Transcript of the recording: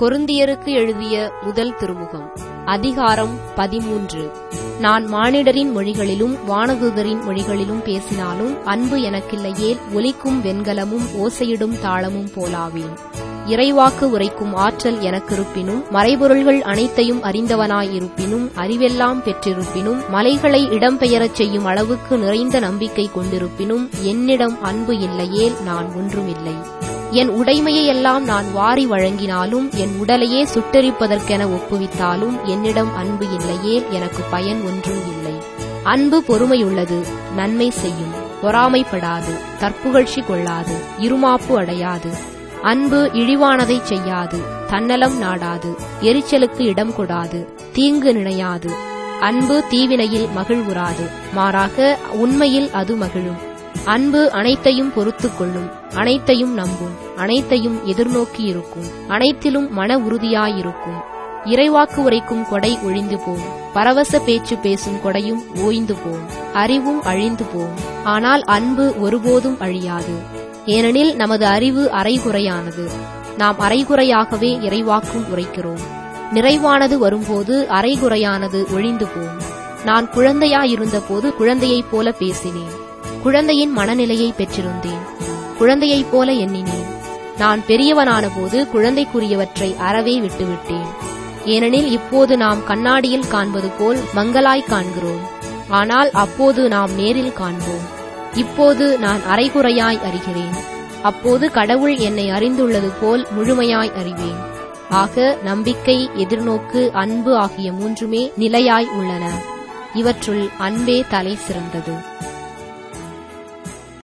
கொருந்தியருக்கு எழுதிய முதல் திருமுகம் அதிகாரம் பதிமூன்று நான் மானிடரின் மொழிகளிலும் வானதூதரின் மொழிகளிலும் பேசினாலும் அன்பு எனக்கில்லையேல் ஒலிக்கும் வெண்கலமும் ஓசையிடும் தாளமும் போலாவேன் இறைவாக்கு உரைக்கும் ஆற்றல் எனக்கிருப்பினும் மறைபொருள்கள் அனைத்தையும் அறிந்தவனாயிருப்பினும் அறிவெல்லாம் பெற்றிருப்பினும் மலைகளை இடம்பெயரச் செய்யும் அளவுக்கு நிறைந்த நம்பிக்கை கொண்டிருப்பினும் என்னிடம் அன்பு இல்லையேல் நான் ஒன்றுமில்லை என் உடைமையெல்லாம் நான் வாரி வழங்கினாலும் என் உடலையே சுட்டெரிப்பதற்கென ஒப்புவித்தாலும் என்னிடம் அன்பு இல்லையேல் எனக்கு பயன் ஒன்றும் இல்லை அன்பு பொறுமையுள்ளது நன்மை செய்யும் பொறாமைப்படாது தற்புகழ்ச்சி கொள்ளாது இருமாப்பு அடையாது அன்பு இழிவானதை செய்யாது தன்னலம் நாடாது எரிச்சலுக்கு இடம் கொடாது தீங்கு நினையாது அன்பு தீவினையில் மகிழ்வுறாது மாறாக உண்மையில் அது மகிழும் அன்பு அனைத்தையும் பொறுத்து கொள்ளும் அனைத்தையும் நம்பும் அனைத்தையும் எதிர்நோக்கி இருக்கும் அனைத்திலும் மன உறுதியாயிருக்கும் இறைவாக்கு உரைக்கும் கொடை ஒழிந்து போம் பரவச பேச்சு பேசும் கொடையும் ஓய்ந்து போம் அறிவும் அழிந்து போம் ஆனால் அன்பு ஒருபோதும் அழியாது ஏனெனில் நமது அறிவு அரைகுறையானது நாம் அரைகுறையாகவே இறைவாக்கும் உரைக்கிறோம் நிறைவானது வரும்போது அரைகுறையானது ஒழிந்து போம் நான் குழந்தையாயிருந்தபோது குழந்தையைப் போல பேசினேன் குழந்தையின் மனநிலையை பெற்றிருந்தேன் குழந்தையைப் போல எண்ணினேன் நான் பெரியவனான போது குழந்தைக்குரியவற்றை அறவே விட்டுவிட்டேன் ஏனெனில் இப்போது நாம் கண்ணாடியில் காண்பது போல் மங்களாய் காண்கிறோம் ஆனால் அப்போது நாம் நேரில் காண்போம் இப்போது நான் அரைகுறையாய் அறிகிறேன் அப்போது கடவுள் என்னை அறிந்துள்ளது போல் முழுமையாய் அறிவேன் ஆக நம்பிக்கை எதிர்நோக்கு அன்பு ஆகிய மூன்றுமே நிலையாய் உள்ளன இவற்றுள் அன்பே தலை சிறந்தது